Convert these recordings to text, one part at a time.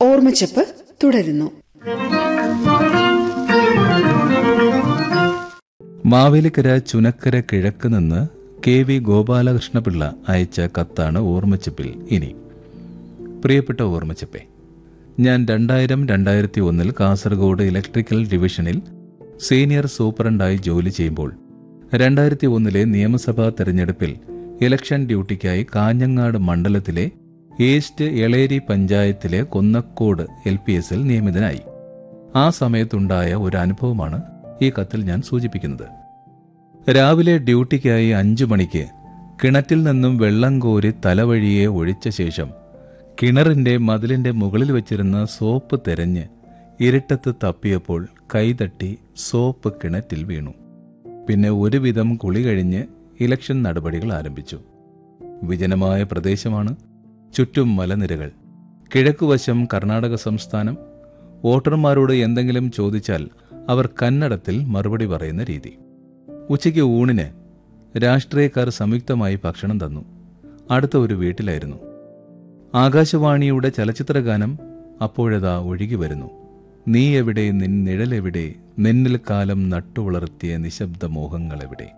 ഓർമ്മച്ചപ്പ് തുടരുന്നു മാവേലിക്കര ചുനക്കര കിഴക്ക് നിന്ന് കെ വി ഗോപാലകൃഷ്ണപിള്ള അയച്ച കത്താണ് ഓർമ്മച്ചപ്പിൽ ഇനി പ്രിയപ്പെട്ട ഓർമ്മച്ചപ്പേ ഞാൻ രണ്ടായിരം രണ്ടായിരത്തി ഒന്നിൽ കാസർഗോഡ് ഇലക്ട്രിക്കൽ ഡിവിഷനിൽ സീനിയർ സൂപ്രണ്ടായി ജോലി ചെയ്യുമ്പോൾ രണ്ടായിരത്തി ഒന്നിലെ നിയമസഭാ തെരഞ്ഞെടുപ്പിൽ ഇലക്ഷൻ ഡ്യൂട്ടിക്കായി കാഞ്ഞങ്ങാട് മണ്ഡലത്തിലെ ഈസ്റ്റ് എളേരി പഞ്ചായത്തിലെ കൊന്നക്കോട് എൽ പി എസിൽ നിയമിതനായി ആ സമയത്തുണ്ടായ ഒരു അനുഭവമാണ് ഈ കത്തിൽ ഞാൻ സൂചിപ്പിക്കുന്നത് രാവിലെ ഡ്യൂട്ടിക്കായി അഞ്ചു മണിക്ക് കിണറ്റിൽ നിന്നും വെള്ളം കോരി തലവഴിയെ ഒഴിച്ച ശേഷം കിണറിന്റെ മതിലിന്റെ മുകളിൽ വെച്ചിരുന്ന സോപ്പ് തെരഞ്ഞ് ഇരുട്ടത്ത് തപ്പിയപ്പോൾ കൈതട്ടി സോപ്പ് കിണറ്റിൽ വീണു പിന്നെ ഒരുവിധം കുളി കഴിഞ്ഞ് ഇലക്ഷൻ നടപടികൾ ആരംഭിച്ചു വിജനമായ പ്രദേശമാണ് ചുറ്റും മലനിരകൾ കിഴക്കുവശം കർണാടക സംസ്ഥാനം വോട്ടർമാരോട് എന്തെങ്കിലും ചോദിച്ചാൽ അവർ കന്നഡത്തിൽ മറുപടി പറയുന്ന രീതി ഉച്ചയ്ക്ക് ഊണിന് രാഷ്ട്രീയക്കാർ സംയുക്തമായി ഭക്ഷണം തന്നു അടുത്ത ഒരു വീട്ടിലായിരുന്നു ആകാശവാണിയുടെ ചലച്ചിത്ര ഗാനം അപ്പോഴതാ ഒഴുകി വരുന്നു നീ എവിടെ നിൻ നിഴലെവിടെ നിന്നിൽ കാലം നട്ടുവളർത്തിയ നിശബ്ദ മോഹങ്ങളെവിടെ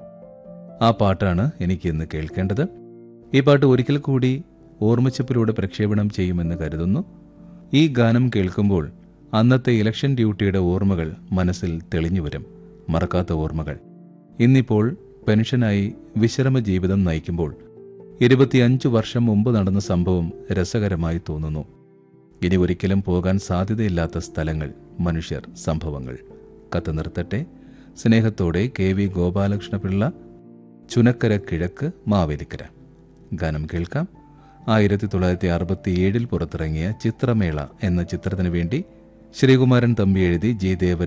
ആ പാട്ടാണ് എനിക്ക് ഇന്ന് കേൾക്കേണ്ടത് ഈ പാട്ട് ഒരിക്കൽ കൂടി ഓർമ്മച്ചപ്പിലൂടെ പ്രക്ഷേപണം ചെയ്യുമെന്ന് കരുതുന്നു ഈ ഗാനം കേൾക്കുമ്പോൾ അന്നത്തെ ഇലക്ഷൻ ഡ്യൂട്ടിയുടെ ഓർമ്മകൾ മനസ്സിൽ തെളിഞ്ഞു വരും മറക്കാത്ത ഓർമ്മകൾ ഇന്നിപ്പോൾ പെൻഷനായി വിശ്രമ ജീവിതം നയിക്കുമ്പോൾ ഇരുപത്തിയഞ്ചു വർഷം മുമ്പ് നടന്ന സംഭവം രസകരമായി തോന്നുന്നു ഇനി ഒരിക്കലും പോകാൻ സാധ്യതയില്ലാത്ത സ്ഥലങ്ങൾ മനുഷ്യർ സംഭവങ്ങൾ കത്ത് നിർത്തട്ടെ സ്നേഹത്തോടെ കെ വി ഗോപാലകൃഷ്ണപിള്ള ചുനക്കര കിഴക്ക് മാവേലിക്കര ഗാനം കേൾക്കാം ആയിരത്തി തൊള്ളായിരത്തി അറുപത്തിയേഴിൽ പുറത്തിറങ്ങിയ ചിത്രമേള എന്ന ചിത്രത്തിനു വേണ്ടി ശ്രീകുമാരൻ തമ്പി എഴുതി ജി ദേവൻ